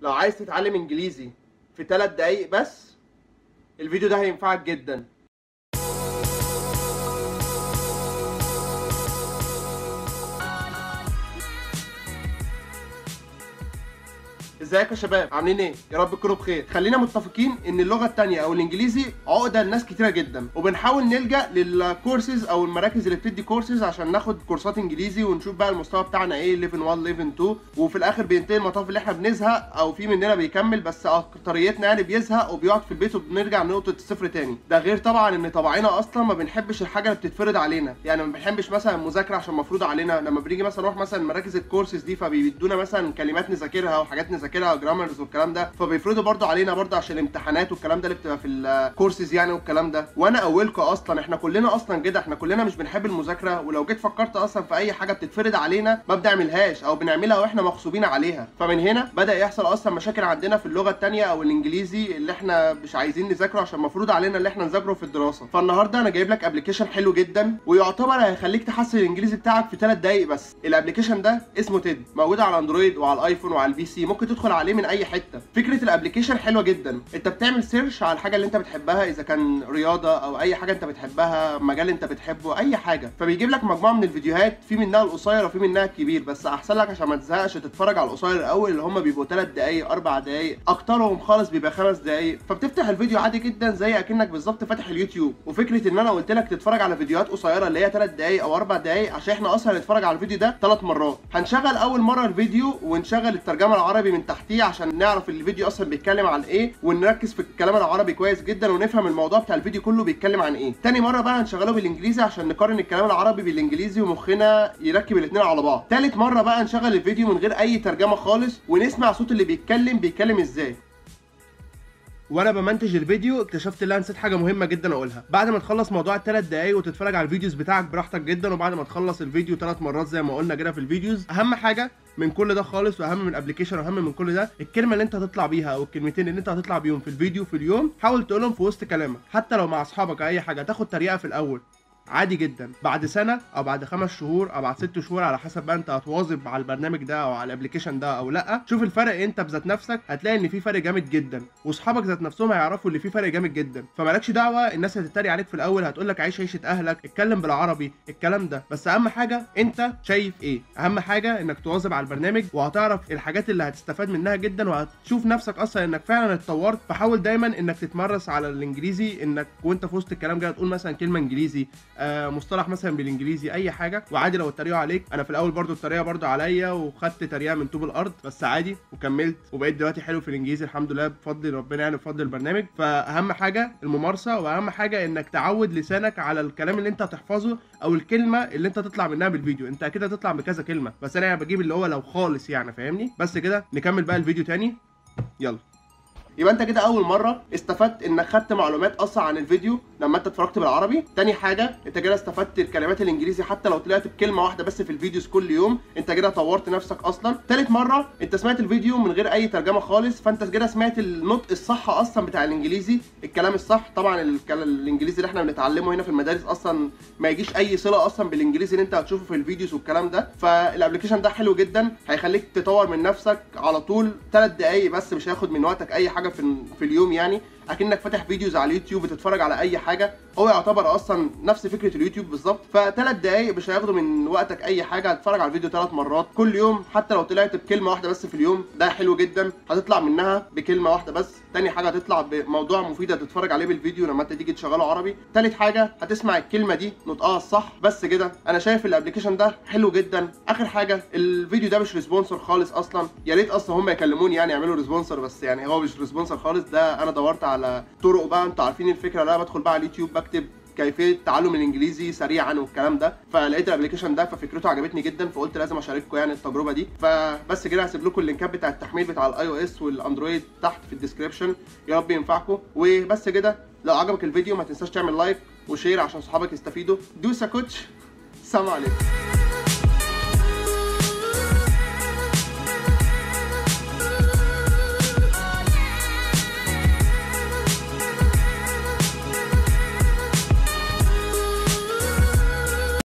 لو عايز تتعلم انجليزي في 3 دقايق بس الفيديو ده هينفعك جدا ازيك يا شباب عاملين ايه يا رب تكونوا بخير خلينا متفقين ان اللغه التانية او الانجليزي عقده لناس كتيره جدا وبنحاول نلجا للكورسز او المراكز اللي بتدي كورسز عشان ناخد كورسات انجليزي ونشوف بقى المستوى بتاعنا ايه ليفل 1 ليفل 2 وفي الاخر بينتهي المطاف اللي احنا بنزهق او في مننا بيكمل بس اكتريتنا يعني بيزهق وبيقعد في البيت وبنرجع لنقطه الصفر تاني ده غير طبعا ان طبعنا اصلا ما بنحبش الحاجه اللي بتتفرض علينا يعني ما بنحبش مثلا المذاكره عشان مفروض علينا لما بنيجي مثلا نروح مثلا مراكز الكورسز دي فبيدونا مثلا كلمات نذاكرها وحاجات نذاكرها وجرامرز والكلام ده فبيفرضوا برضو علينا برضو عشان الامتحانات والكلام ده اللي بتبقى في الكورسز يعني والكلام ده وانا اولكم اصلا احنا كلنا اصلا كده احنا كلنا مش بنحب المذاكره ولو جيت فكرت اصلا في اي حاجه بتتفرض علينا ما بنعملهاش او بنعملها واحنا مغصوبين عليها فمن هنا بدا يحصل اصلا مشاكل عندنا في اللغه الثانيه او الانجليزي اللي احنا مش عايزين نذاكره عشان مفروض علينا اللي احنا نذاكره في الدراسه فالنهارده انا جايب لك ابلكيشن حلو جدا ويعتبر هيخليك تحسن الانجليزي بتاعك في 3 دقايق بس الابلكيشن ده اسمه تيد موجود على اندرويد وعلى الايفون وعلى البي سي ممكن تدخل عليه من اي حته فكره الابلكيشن حلوه جدا انت بتعمل سيرش على الحاجه اللي انت بتحبها اذا كان رياضه او اي حاجه انت بتحبها مجال انت بتحبه اي حاجه فبيجيب لك مجموعه من الفيديوهات في منها القصير وفي منها الكبير بس احسن لك عشان ما تزهقش تتفرج على القصير الاول اللي هم بيبقوا 3 دقايق 4 دقايق اكترهم خالص بيبقى 5 دقايق فبتفتح الفيديو عادي جدا زي اكنك بالظبط فاتح اليوتيوب وفكره ان انا قلت لك تتفرج على فيديوهات قصيره اللي هي 3 دقايق او 4 دقايق عشان احنا اصلا هنتفرج على الفيديو ده 3 مرات هنشغل اول مره الفيديو ونشغل الترجمه العربي من تحتيه عشان نعرف الفيديو اصلا بيتكلم عن ايه ونركز في الكلام العربي كويس جدا ونفهم الموضوع بتاع الفيديو كله بيتكلم عن ايه تاني مره بقى هنشغله بالانجليزي عشان نقارن الكلام العربي بالانجليزي ومخنا يركب الاثنين على بعض تالت مره بقى نشغل الفيديو من غير اي ترجمه خالص ونسمع صوت اللي بيتكلم بيتكلم ازاي وانا بمنتج الفيديو اكتشفت ان انا نسيت حاجه مهمه جدا اقولها بعد ما تخلص موضوع الثلاث دقايق وتتفرج على الفيديوز بتاعك براحتك جدا وبعد ما تخلص الفيديو ثلاث مرات زي ما قلنا كده في الفيديوز اهم حاجه من كل ده خالص واهم من الابلكيشن واهم من كل ده الكلمه اللي انت هتطلع بيها او الكلمتين اللي انت هتطلع بيهم في الفيديو في اليوم حاول تقولهم في وسط كلامك حتى لو مع اصحابك او اي حاجه تاخد تريقه في الاول عادي جدا بعد سنه او بعد خمس شهور او بعد ست شهور على حسب بقى انت هتواظب على البرنامج ده او على الابلكيشن ده او لا شوف الفرق انت بذات نفسك هتلاقي ان في فرق جامد جدا واصحابك ذات نفسهم هيعرفوا ان في فرق جامد جدا فمالكش دعوه الناس هتتريق عليك في الاول هتقول لك عيش عيشه اهلك اتكلم بالعربي الكلام ده بس اهم حاجه انت شايف ايه اهم حاجه انك تواظب على البرنامج وهتعرف الحاجات اللي هتستفاد منها جدا وهتشوف نفسك اصلا انك فعلا اتطورت فحاول دايما انك تتمرس على الانجليزي انك وانت في وسط الكلام كده تقول مثلا كلمه انجليزي آه مصطلح مثلا بالانجليزي اي حاجه وعادي لو اتريقوا عليك انا في الاول برضو التريقه برضو عليا وخدت تريقه من طوب الارض بس عادي وكملت وبقيت دلوقتي حلو في الانجليزي الحمد لله بفضل ربنا يعني بفضل البرنامج فاهم حاجه الممارسه واهم حاجه انك تعود لسانك على الكلام اللي انت هتحفظه او الكلمه اللي انت تطلع منها بالفيديو انت اكيد هتطلع بكذا كلمه بس انا بجيب اللي هو لو خالص يعني فاهمني بس كده نكمل بقى الفيديو تاني يلا يبقى انت كده اول مره استفدت انك خدت معلومات اصلا عن الفيديو لما انت اتفرجت بالعربي تاني حاجه انت كده استفدت الكلمات الانجليزي حتى لو طلعت بكلمه واحده بس في الفيديوز كل يوم انت كده طورت نفسك اصلا تالت مره انت سمعت الفيديو من غير اي ترجمه خالص فانت كده سمعت النطق الصح اصلا بتاع الانجليزي الكلام الصح طبعا الكلام الانجليزي اللي احنا بنتعلمه هنا في المدارس اصلا ما يجيش اي صله اصلا بالانجليزي اللي انت هتشوفه في الفيديوز والكلام ده فالابلكيشن ده حلو جدا هيخليك تطور من نفسك على طول 3 دقايق بس مش هياخد من وقتك اي حاجه في في اليوم يعني اكنك فاتح فيديوز على اليوتيوب بتتفرج على اي حاجه هو يعتبر اصلا نفس فكره اليوتيوب بالظبط فثلاث دقايق مش هياخدوا من وقتك اي حاجه هتتفرج على الفيديو ثلاث مرات كل يوم حتى لو طلعت بكلمه واحده بس في اليوم ده حلو جدا هتطلع منها بكلمه واحده بس تاني حاجه هتطلع بموضوع مفيد هتتفرج عليه بالفيديو لما انت تيجي تشغله عربي تالت حاجه هتسمع الكلمه دي نطقها الصح بس كده انا شايف الابلكيشن ده حلو جدا اخر حاجه الفيديو ده مش ريسبونسر خالص اصلا يا ريت اصلا هم يكلموني يعني يعملوا ريسبونسر بس يعني هو مش ريسبونسر خالص ده انا دورت على طرق بقى انتوا عارفين الفكره لا بدخل بقى على اليوتيوب بكتب كيفيه تعلم الانجليزي سريعا والكلام ده فلقيت الابلكيشن ده ففكرته عجبتني جدا فقلت لازم اشارككم يعني التجربه دي فبس كده هسيب لكم اللينكات بتاع التحميل بتاع الاي او اس والاندرويد تحت في الديسكربشن يا رب ينفعكم وبس كده لو عجبك الفيديو ما تنساش تعمل لايك وشير عشان صحابك يستفيدوا دوسا كوتش سلام عليكم